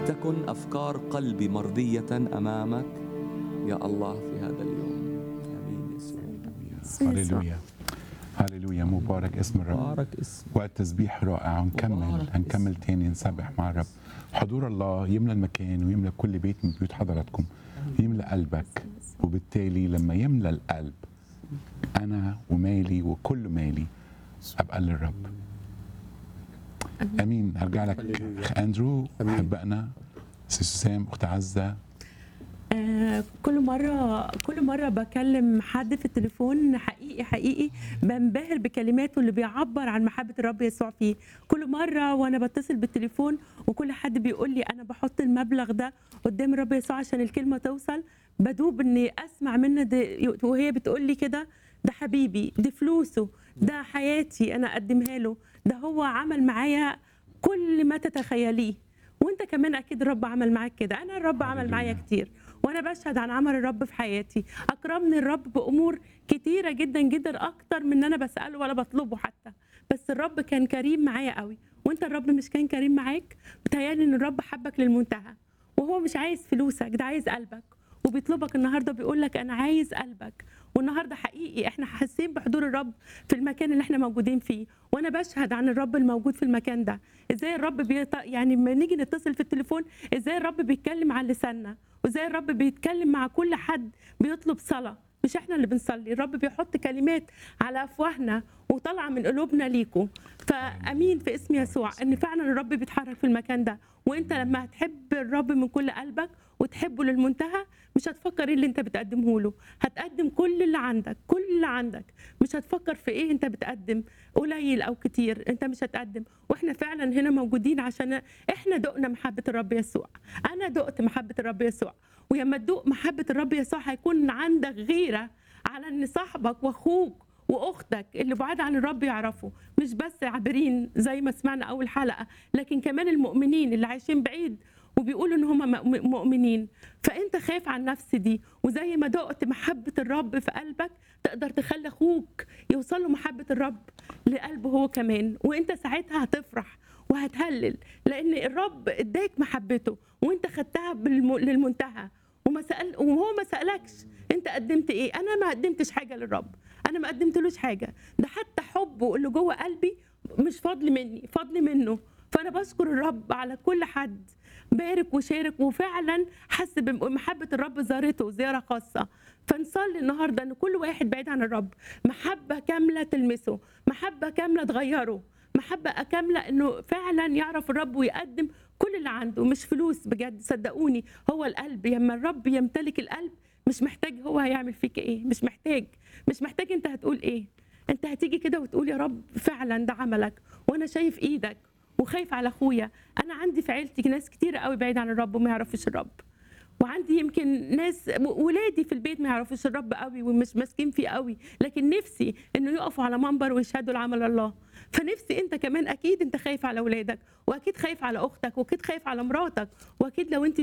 لتكن افكار قلبي مرضيه امامك يا الله في هذا اليوم امين يسوع هللويا هللويا مبارك اسم الرب بارك اسم وقت تسبيح رائع ونكمل مبارك هنكمل تاني نسبح مع الرب حضور الله يملى المكان ويملى كل بيت من بيوت حضراتكم يملى قلبك وبالتالي لما يملى القلب انا ومالي وكل مالي ابقى للرب امين هرجع لك اخ اندرو احبائنا سي سوسام اخت عزه آه، كل مرة كل مرة بكلم حد في التليفون حقيقي حقيقي بنبهر بكلماته اللي بيعبر عن محبة الرب يسوع فيه كل مرة وأنا بتصل بالتليفون وكل حد بيقول لي أنا بحط المبلغ ده قدام الرب يسوع عشان الكلمة توصل بدوب إني أسمع منها دي وهي بتقول لي كده ده حبيبي دي فلوسه ده حياتي أنا أقدمها له ده هو عمل معايا كل ما تتخيليه وانت كمان اكيد الرب عمل معاك كده انا الرب عمل معايا هللويا. كتير وانا بشهد عن عمل الرب في حياتي اكرمني الرب بامور كتيره جدا جدا اكتر من ان انا بساله ولا بطلبه حتى بس الرب كان كريم معايا قوي وانت الرب مش كان كريم معاك بتهيالي ان الرب حبك للمنتهى وهو مش عايز فلوسك ده عايز قلبك وبيطلبك النهارده بيقول لك انا عايز قلبك والنهارده حقيقي احنا حاسين بحضور الرب في المكان اللي احنا موجودين فيه وانا بشهد عن الرب الموجود في المكان ده ازاي الرب بيط... يعني لما نيجي نتصل في التليفون ازاي الرب بيتكلم على لساننا وازاي الرب بيتكلم مع كل حد بيطلب صلاه مش احنا اللي بنصلي الرب بيحط كلمات على افواهنا وطالعه من قلوبنا ليكم فامين في اسم يسوع ان فعلا الرب بيتحرك في المكان ده وانت لما هتحب الرب من كل قلبك وتحبه للمنتهى مش هتفكر ايه اللي انت بتقدمه له هتقدم كل اللي عندك كل اللي عندك مش هتفكر في ايه انت بتقدم قليل او كتير انت مش هتقدم واحنا فعلا هنا موجودين عشان احنا دقنا محبه الرب يسوع انا دقت محبه الرب يسوع ولما تدوق محبه الرب يسوع هيكون عندك غيره على ان صاحبك واخوك واختك اللي بعاد عن الرب يعرفوا مش بس عابرين زي ما سمعنا اول حلقه لكن كمان المؤمنين اللي عايشين بعيد وبيقولوا ان هم مؤم- مؤمنين فانت خايف على النفس دي وزي ما دقت محبه الرب في قلبك تقدر تخلي اخوك يوصل له محبه الرب لقلبه هو كمان وانت ساعتها هتفرح وهتهلل لان الرب اداك محبته وانت خدتها بالم... للمنتهى وما سأل وهو ما سالكش انت قدمت ايه انا ما قدمتش حاجه للرب انا ما قدمتلوش حاجه ده حتى حبه اللي جوه قلبي مش فضل مني فضل منه فانا بشكر الرب على كل حد بارك وشارك وفعلا حس بمحبه الرب زارته زياره خاصه فنصلي النهارده ان كل واحد بعيد عن الرب محبه كامله تلمسه محبه كامله تغيره محبه كامله انه فعلا يعرف الرب ويقدم كل اللي عنده مش فلوس بجد صدقوني هو القلب لما الرب يمتلك القلب مش محتاج هو هيعمل فيك ايه مش محتاج مش محتاج انت هتقول ايه انت هتيجي كده وتقول يا رب فعلا ده عملك وانا شايف ايدك وخايف على اخويا انا عندي في عيلتي ناس كتير قوي بعيد عن الرب وما يعرفوش الرب وعندي يمكن ناس ولادي في البيت ما يعرفوش الرب قوي ومش ماسكين فيه قوي لكن نفسي انه يقفوا على منبر ويشهدوا لعمل الله فنفسي انت كمان اكيد انت خايف على اولادك واكيد خايف على اختك واكيد خايف على مراتك واكيد لو انت